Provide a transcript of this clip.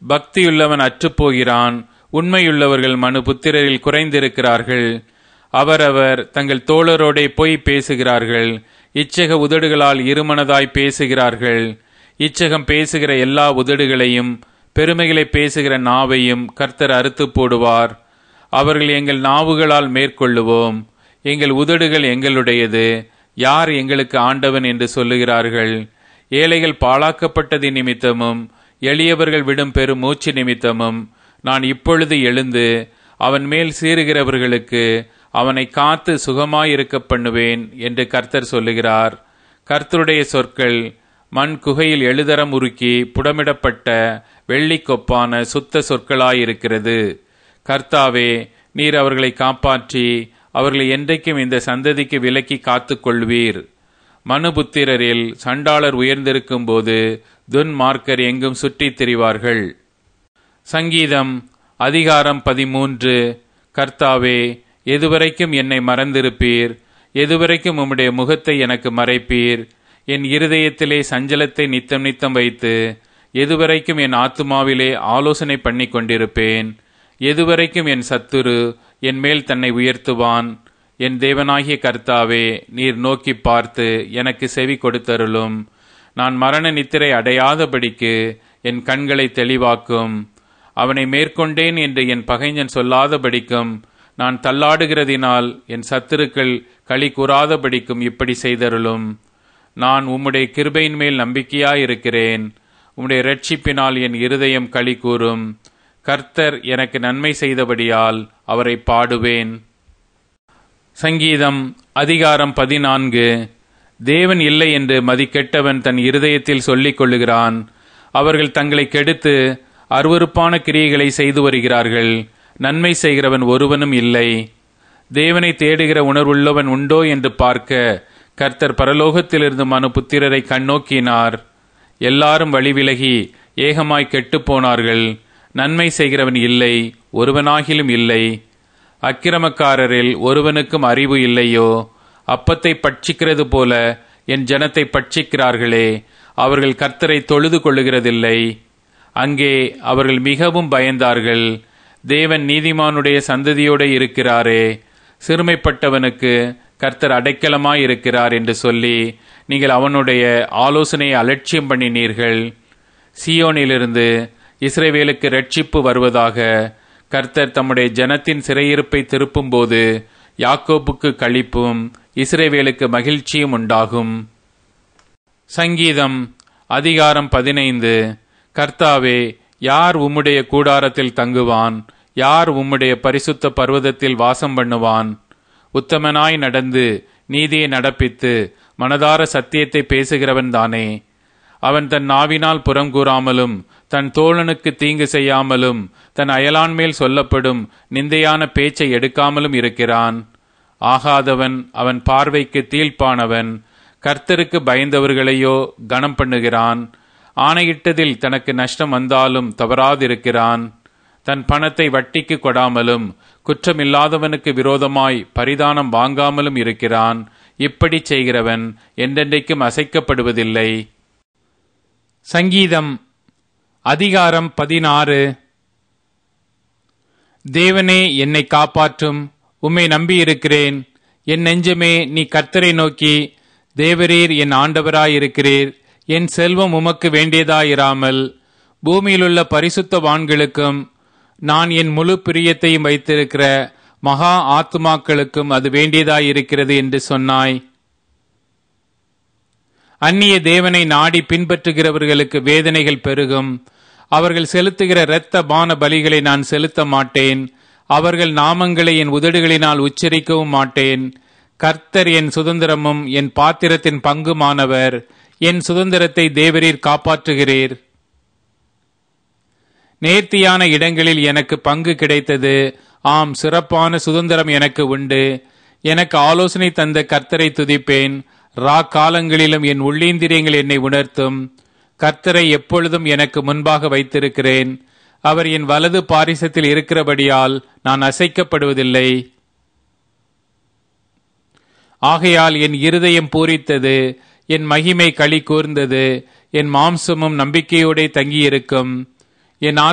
பக்தியுள்ளவன் அற்றுப்போகிறான் உண்மையுள்ளவர்கள் மனு புத்திரரில் குறைந்திருக்கிறார்கள் அவரவர் தங்கள் தோழரோடே பொய் பேசுகிறார்கள் இச்சக உதடுகளால் இருமனதாய் பேசுகிறார்கள் இச்சகம் பேசுகிற எல்லா உதடுகளையும் பெருமைகளை பேசுகிற நாவையும் கர்த்தர் அறுத்து போடுவார் அவர்கள் எங்கள் நாவுகளால் மேற்கொள்ளுவோம் எங்கள் உதடுகள் எங்களுடையது யார் எங்களுக்கு ஆண்டவன் என்று சொல்லுகிறார்கள் ஏழைகள் பாழாக்கப்பட்டது நிமித்தமும் எளியவர்கள் விடும் பெரும் மூச்சு நிமித்தமும் நான் இப்பொழுது எழுந்து அவன் மேல் சீறுகிறவர்களுக்கு அவனை காத்து சுகமாயிருக்க பண்ணுவேன் என்று கர்த்தர் சொல்லுகிறார் கர்த்தருடைய சொற்கள் மண் குகையில் எழுதரம் உருக்கி புடமிடப்பட்ட வெள்ளிக்கொப்பான சுத்த சொற்களாயிருக்கிறது கர்த்தாவே நீர் அவர்களை காப்பாற்றி அவர்களை என்றைக்கும் இந்த சந்ததிக்கு விலக்கி காத்துக் கொள்வீர் மனுபுத்திரரில் சண்டாளர் உயர்ந்திருக்கும் போது துன்மார்க்கர் எங்கும் சுற்றித் திரிவார்கள் சங்கீதம் அதிகாரம் பதிமூன்று கர்த்தாவே எதுவரைக்கும் என்னை மறந்திருப்பீர் எதுவரைக்கும் உம்முடைய முகத்தை எனக்கு மறைப்பீர் என் இருதயத்திலே சஞ்சலத்தை நித்தம் நித்தம் வைத்து எதுவரைக்கும் என் ஆத்துமாவிலே ஆலோசனை பண்ணி கொண்டிருப்பேன் எதுவரைக்கும் என் சத்துரு என் மேல் தன்னை உயர்த்துவான் என் தேவனாகிய கர்த்தாவே நீர் நோக்கி பார்த்து எனக்கு செவி கொடுத்தருளும் நான் மரண நித்திரை அடையாதபடிக்கு என் கண்களை தெளிவாக்கும் அவனை மேற்கொண்டேன் என்று என் பகைஞன் சொல்லாதபடிக்கும் நான் தள்ளாடுகிறதினால் என் சத்துருக்கள் களி கூறாதபடிக்கும் இப்படி செய்தருளும் நான் உம்முடைய கிருபையின் மேல் நம்பிக்கையாயிருக்கிறேன் உம்முடைய ரட்சிப்பினால் என் இருதயம் களி கூறும் கர்த்தர் எனக்கு நன்மை செய்தபடியால் அவரை பாடுவேன் சங்கீதம் அதிகாரம் பதினான்கு தேவன் இல்லை என்று மதிக்கெட்டவன் தன் இருதயத்தில் சொல்லிக் கொள்ளுகிறான் அவர்கள் தங்களை கெடுத்து அருவறுப்பான கிரியைகளை செய்து வருகிறார்கள் நன்மை செய்கிறவன் ஒருவனும் இல்லை தேவனை தேடுகிற உணர்வுள்ளவன் உண்டோ என்று பார்க்க கர்த்தர் பரலோகத்திலிருந்து மனு புத்திரரை கண்ணோக்கினார் எல்லாரும் வழிவிலகி ஏகமாய் கெட்டுப் போனார்கள் நன்மை செய்கிறவன் இல்லை ஒருவனாகிலும் இல்லை அக்கிரமக்காரரில் ஒருவனுக்கும் அறிவு இல்லையோ அப்பத்தை பட்சிக்கிறது போல என் ஜனத்தை பட்சிக்கிறார்களே அவர்கள் கர்த்தரை தொழுது கொள்ளுகிறதில்லை அங்கே அவர்கள் மிகவும் பயந்தார்கள் தேவன் நீதிமானுடைய சந்ததியோடு இருக்கிறாரே சிறுமைப்பட்டவனுக்கு கர்த்தர் அடைக்கலமாய் இருக்கிறார் என்று சொல்லி நீங்கள் அவனுடைய ஆலோசனையை அலட்சியம் பண்ணினீர்கள் சியோனிலிருந்து இஸ்ரேவேலுக்கு ரட்சிப்பு வருவதாக கர்த்தர் தம்முடைய ஜனத்தின் சிறையிருப்பை திருப்பும்போது யாக்கோப்புக்கு களிப்பும் இஸ்ரேவேலுக்கு மகிழ்ச்சியும் உண்டாகும் சங்கீதம் அதிகாரம் பதினைந்து கர்த்தாவே யார் உம்முடைய கூடாரத்தில் தங்குவான் யார் உம்முடைய பரிசுத்த பர்வதத்தில் வாசம் பண்ணுவான் உத்தமனாய் நடந்து நீதியை நடப்பித்து மனதார சத்தியத்தை பேசுகிறவன் தானே அவன் தன் நாவினால் புறங்கூறாமலும் தன் தோழனுக்கு தீங்கு செய்யாமலும் தன் அயலான் மேல் சொல்லப்படும் நிந்தையான பேச்சை எடுக்காமலும் இருக்கிறான் ஆகாதவன் அவன் பார்வைக்கு தீழ்ப்பானவன் கர்த்தருக்கு பயந்தவர்களையோ கனம் பண்ணுகிறான் ஆணையிட்டதில் தனக்கு நஷ்டம் வந்தாலும் தவறாதிருக்கிறான் தன் பணத்தை வட்டிக்கு கொடாமலும் குற்றமில்லாதவனுக்கு விரோதமாய் பரிதானம் வாங்காமலும் இருக்கிறான் இப்படி செய்கிறவன் என்றென்றைக்கும் அசைக்கப்படுவதில்லை சங்கீதம் அதிகாரம் பதினாறு தேவனே என்னை காப்பாற்றும் உம்மை நம்பியிருக்கிறேன் என் நெஞ்சமே நீ கர்த்தரை நோக்கி தேவரீர் என் ஆண்டவராயிருக்கிறீர் என் செல்வம் உமக்கு வேண்டியதாயிராமல் பூமியிலுள்ள பரிசுத்தவான்களுக்கும் நான் என் முழு பிரியத்தையும் வைத்திருக்கிற மகா ஆத்துமாக்களுக்கும் அது வேண்டியதாயிருக்கிறது என்று சொன்னாய் அந்நிய தேவனை நாடி பின்பற்றுகிறவர்களுக்கு வேதனைகள் பெருகும் அவர்கள் செலுத்துகிற இரத்த பான பலிகளை நான் செலுத்த மாட்டேன் அவர்கள் நாமங்களை என் உதடுகளினால் உச்சரிக்கவும் மாட்டேன் கர்த்தர் என் சுதந்திரமும் என் பாத்திரத்தின் பங்குமானவர் என் சுதந்திரத்தை தேவரீர் காப்பாற்றுகிறீர் நேர்த்தியான இடங்களில் எனக்கு பங்கு கிடைத்தது ஆம் சிறப்பான சுதந்திரம் எனக்கு உண்டு எனக்கு ஆலோசனை தந்த கர்த்தரை துதிப்பேன் ரா காலங்களிலும் என் உள்ளீந்திரியங்கள் என்னை உணர்த்தும் கர்த்தரை எப்பொழுதும் எனக்கு முன்பாக வைத்திருக்கிறேன் அவர் என் வலது பாரிசத்தில் இருக்கிறபடியால் நான் அசைக்கப்படுவதில்லை ஆகையால் என் இருதயம் பூரித்தது என் மகிமை களி கூர்ந்தது என் மாம்சமும் நம்பிக்கையோടെ தங்கியிருக்கும் என்